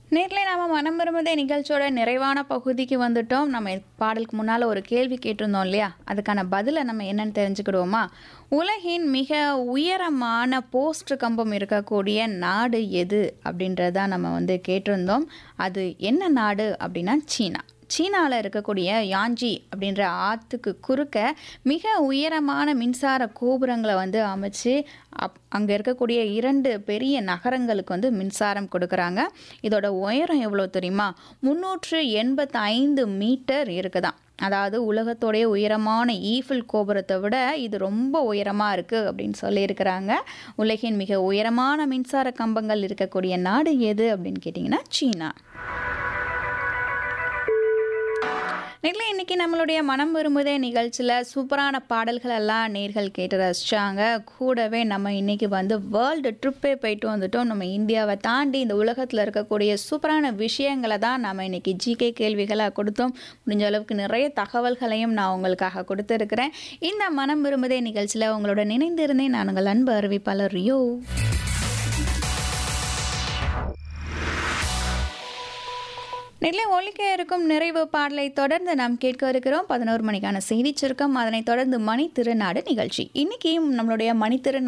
நேர்ல நாம மனம் விரும்புதே நிகழ்ச்சியோட நிறைவான பகுதிக்கு வந்துட்டோம் நம்ம பாடலுக்கு முன்னால் ஒரு கேள்வி கேட்டிருந்தோம் இல்லையா அதுக்கான பதிலை நம்ம என்னன்னு தெரிஞ்சுக்கிடுவோமா உலகின் மிக உயரமான போஸ்ட் கம்பம் இருக்கக்கூடிய நாடு எது அப்படின்றத நம்ம வந்து கேட்டிருந்தோம் அது என்ன நாடு அப்படின்னா சீனா சீனாவில் இருக்கக்கூடிய யாஞ்சி அப்படின்ற ஆற்றுக்கு குறுக்க மிக உயரமான மின்சார கோபுரங்களை வந்து அமைச்சு அப் அங்கே இருக்கக்கூடிய இரண்டு பெரிய நகரங்களுக்கு வந்து மின்சாரம் கொடுக்குறாங்க இதோட உயரம் எவ்வளோ தெரியுமா முந்நூற்று எண்பத்தி ஐந்து மீட்டர் இருக்குதாம் அதாவது உலகத்தோடைய உயரமான ஈஃபில் கோபுரத்தை விட இது ரொம்ப உயரமாக இருக்குது அப்படின்னு சொல்லியிருக்கிறாங்க உலகின் மிக உயரமான மின்சார கம்பங்கள் இருக்கக்கூடிய நாடு எது அப்படின்னு கேட்டிங்கன்னா சீனா நேரில் இன்றைக்கி நம்மளுடைய மனம் விரும்புதே நிகழ்ச்சியில் சூப்பரான பாடல்கள் எல்லாம் நேர்கள் கேட்டு ரசித்தாங்க கூடவே நம்ம இன்றைக்கி வந்து வேர்ல்டு ட்ரிப்பே போயிட்டு வந்துட்டோம் நம்ம இந்தியாவை தாண்டி இந்த உலகத்தில் இருக்கக்கூடிய சூப்பரான விஷயங்களை தான் நம்ம இன்றைக்கி ஜிகே கேள்விகளாக கொடுத்தோம் முடிஞ்ச அளவுக்கு நிறைய தகவல்களையும் நான் உங்களுக்காக கொடுத்துருக்கிறேன் இந்த மனம் விரும்புதே நிகழ்ச்சியில் உங்களோட நினைந்திருந்தேன் நான் உங்கள் அன்பு அறிவிப்பாளர் ரியோ நெல்லை ஒழிக்க இருக்கும் நிறைவு பாடலை தொடர்ந்து நாம் கேட்க இருக்கிறோம் பதினோரு மணிக்கான செய்தி சுருக்கம் அதனைத் தொடர்ந்து மணி திருநாடு நிகழ்ச்சி இன்னைக்கு நம்மளுடைய மணி திருநாடு